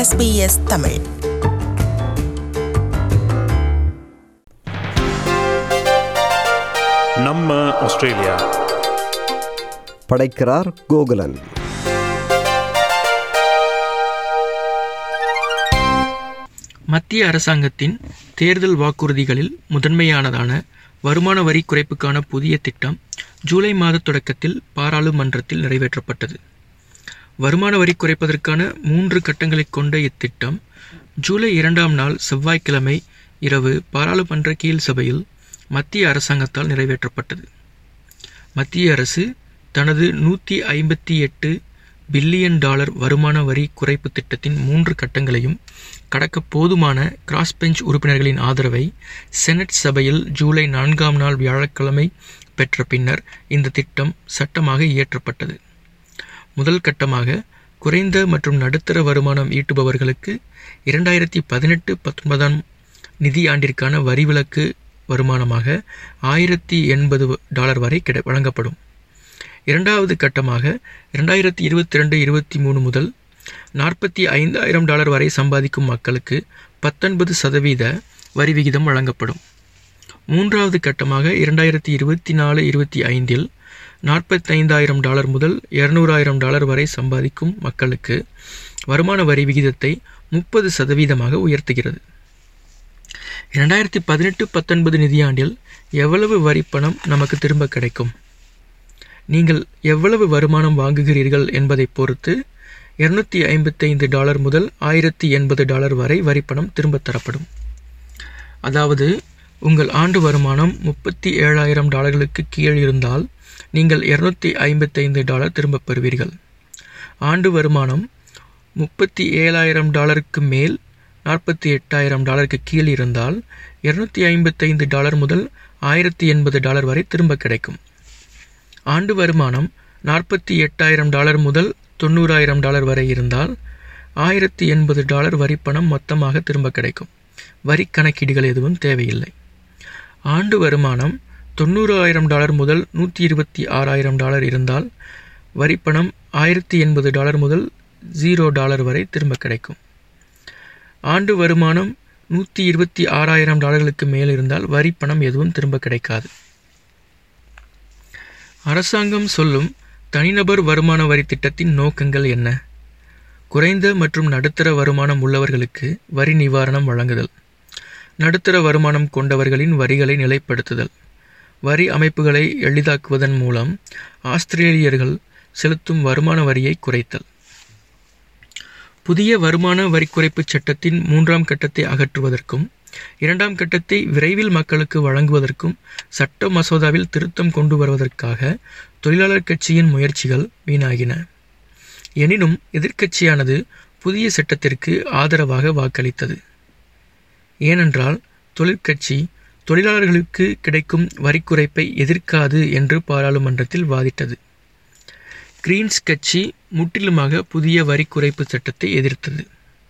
SBS Tamil நம்ம Australia படைக்கிறார் Gokulan மத்திய அரசாங்கத்தின் தேர்தல் வாக்குறுதிகளில் முதன்மையானதான வருமான வரி குறைப்புக்கான புதிய திட்டம் ஜூலை மாத தொடக்கத்தில் பாராளுமன்றத்தில் நிறைவேற்றப்பட்டது வருமான வரி குறைப்பதற்கான மூன்று கட்டங்களைக் கொண்ட இத்திட்டம் ஜூலை இரண்டாம் நாள் செவ்வாய்க்கிழமை இரவு பாராளுமன்ற கீழ் சபையில் மத்திய அரசாங்கத்தால் நிறைவேற்றப்பட்டது மத்திய அரசு தனது நூற்றி ஐம்பத்தி எட்டு பில்லியன் டாலர் வருமான வரி குறைப்பு திட்டத்தின் மூன்று கட்டங்களையும் கடக்க போதுமான கிராஸ் பெஞ்ச் உறுப்பினர்களின் ஆதரவை செனட் சபையில் ஜூலை நான்காம் நாள் வியாழக்கிழமை பெற்ற பின்னர் இந்த திட்டம் சட்டமாக இயற்றப்பட்டது முதல் கட்டமாக குறைந்த மற்றும் நடுத்தர வருமானம் ஈட்டுபவர்களுக்கு இரண்டாயிரத்தி பதினெட்டு பத்தொன்பதாம் நிதியாண்டிற்கான வரி விலக்கு வருமானமாக ஆயிரத்தி எண்பது டாலர் வரை கிடை வழங்கப்படும் இரண்டாவது கட்டமாக இரண்டாயிரத்தி இருபத்தி ரெண்டு இருபத்தி மூணு முதல் நாற்பத்தி ஐந்தாயிரம் டாலர் வரை சம்பாதிக்கும் மக்களுக்கு பத்தொன்பது சதவீத வரி விகிதம் வழங்கப்படும் மூன்றாவது கட்டமாக இரண்டாயிரத்தி இருபத்தி நாலு இருபத்தி ஐந்தில் நாற்பத்தைந்தாயிரம் டாலர் முதல் இருநூறாயிரம் டாலர் வரை சம்பாதிக்கும் மக்களுக்கு வருமான வரி விகிதத்தை முப்பது சதவீதமாக உயர்த்துகிறது இரண்டாயிரத்தி பதினெட்டு பத்தொன்பது நிதியாண்டில் எவ்வளவு வரி பணம் நமக்கு திரும்ப கிடைக்கும் நீங்கள் எவ்வளவு வருமானம் வாங்குகிறீர்கள் என்பதை பொறுத்து இருநூத்தி ஐம்பத்தைந்து டாலர் முதல் ஆயிரத்தி எண்பது டாலர் வரை வரிப்பணம் திரும்பத் தரப்படும் அதாவது உங்கள் ஆண்டு வருமானம் முப்பத்தி ஏழாயிரம் டாலர்களுக்கு கீழ் இருந்தால் நீங்கள் இருநூத்தி ஐம்பத்தைந்து டாலர் திரும்பப் பெறுவீர்கள் ஆண்டு வருமானம் முப்பத்தி ஏழாயிரம் டாலருக்கு மேல் நாற்பத்தி எட்டாயிரம் டாலருக்கு கீழ் இருந்தால் இருநூத்தி ஐம்பத்தைந்து டாலர் முதல் ஆயிரத்தி எண்பது டாலர் வரை திரும்ப கிடைக்கும் ஆண்டு வருமானம் நாற்பத்தி எட்டாயிரம் டாலர் முதல் தொண்ணூறாயிரம் டாலர் வரை இருந்தால் ஆயிரத்தி எண்பது டாலர் வரிப்பணம் மொத்தமாக திரும்ப கிடைக்கும் வரி கணக்கீடுகள் எதுவும் தேவையில்லை ஆண்டு வருமானம் தொண்ணூறாயிரம் டாலர் முதல் நூற்றி இருபத்தி ஆறாயிரம் டாலர் இருந்தால் வரிப்பணம் ஆயிரத்தி எண்பது டாலர் முதல் ஜீரோ டாலர் வரை திரும்ப கிடைக்கும் ஆண்டு வருமானம் நூற்றி இருபத்தி ஆறாயிரம் டாலர்களுக்கு மேல் இருந்தால் வரிப்பணம் எதுவும் திரும்ப கிடைக்காது அரசாங்கம் சொல்லும் தனிநபர் வருமான வரி திட்டத்தின் நோக்கங்கள் என்ன குறைந்த மற்றும் நடுத்தர வருமானம் உள்ளவர்களுக்கு வரி நிவாரணம் வழங்குதல் நடுத்தர வருமானம் கொண்டவர்களின் வரிகளை நிலைப்படுத்துதல் வரி அமைப்புகளை எளிதாக்குவதன் மூலம் ஆஸ்திரேலியர்கள் செலுத்தும் வருமான வரியை குறைத்தல் புதிய வருமான வரி குறைப்பு சட்டத்தின் மூன்றாம் கட்டத்தை அகற்றுவதற்கும் இரண்டாம் கட்டத்தை விரைவில் மக்களுக்கு வழங்குவதற்கும் சட்ட மசோதாவில் திருத்தம் கொண்டு வருவதற்காக தொழிலாளர் கட்சியின் முயற்சிகள் வீணாகின எனினும் எதிர்க்கட்சியானது புதிய சட்டத்திற்கு ஆதரவாக வாக்களித்தது ஏனென்றால் தொழிற்கட்சி தொழிலாளர்களுக்கு கிடைக்கும் வரி குறைப்பை எதிர்க்காது என்று பாராளுமன்றத்தில் வாதிட்டது கிரீன்ஸ் கட்சி முற்றிலுமாக புதிய வரி குறைப்பு சட்டத்தை எதிர்த்தது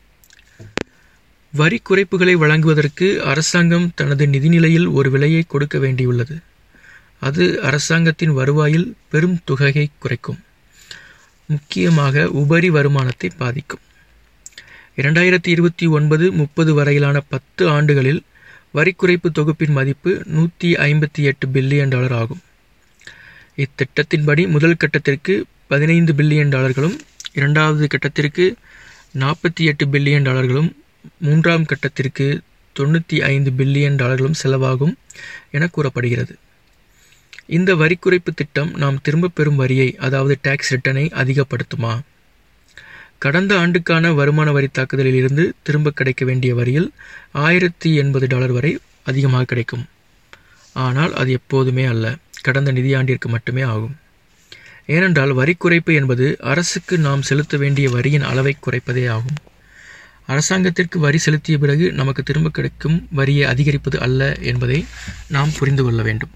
வரி குறைப்புகளை வழங்குவதற்கு அரசாங்கம் தனது நிதிநிலையில் ஒரு விலையை கொடுக்க வேண்டியுள்ளது அது அரசாங்கத்தின் வருவாயில் பெரும் தொகையை குறைக்கும் முக்கியமாக உபரி வருமானத்தை பாதிக்கும் இரண்டாயிரத்தி இருபத்தி ஒன்பது முப்பது வரையிலான பத்து ஆண்டுகளில் வரி குறைப்பு தொகுப்பின் மதிப்பு நூற்றி ஐம்பத்தி எட்டு பில்லியன் டாலர் ஆகும் இத்திட்டத்தின்படி முதல் கட்டத்திற்கு பதினைந்து பில்லியன் டாலர்களும் இரண்டாவது கட்டத்திற்கு நாற்பத்தி எட்டு பில்லியன் டாலர்களும் மூன்றாம் கட்டத்திற்கு தொண்ணூற்றி ஐந்து பில்லியன் டாலர்களும் செலவாகும் என கூறப்படுகிறது இந்த வரி குறைப்பு திட்டம் நாம் திரும்பப் பெறும் வரியை அதாவது டேக்ஸ் ரிட்டனை அதிகப்படுத்துமா கடந்த ஆண்டுக்கான வருமான வரி தாக்குதலில் இருந்து திரும்ப கிடைக்க வேண்டிய வரியில் ஆயிரத்தி எண்பது டாலர் வரை அதிகமாக கிடைக்கும் ஆனால் அது எப்போதுமே அல்ல கடந்த நிதியாண்டிற்கு மட்டுமே ஆகும் ஏனென்றால் வரி குறைப்பு என்பது அரசுக்கு நாம் செலுத்த வேண்டிய வரியின் அளவை குறைப்பதே ஆகும் அரசாங்கத்திற்கு வரி செலுத்திய பிறகு நமக்கு திரும்ப கிடைக்கும் வரியை அதிகரிப்பது அல்ல என்பதை நாம் புரிந்து கொள்ள வேண்டும்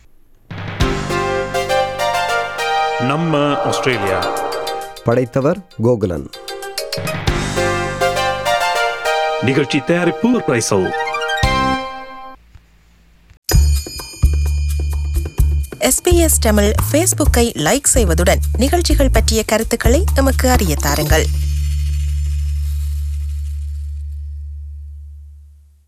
நம்ம ஆஸ்திரேலியா படைத்தவர் கோகுலன் நிகழ்ச்சி தயாரிப்பு ரைசல் எஸ்பிஎஸ் தமிழ் ஃபேஸ்புக்கை லைக் செய்வதுடன் நிகழ்ச்சிகள் பற்றிய கருத்துக்களை எமக்கு அறிய தாருங்கள்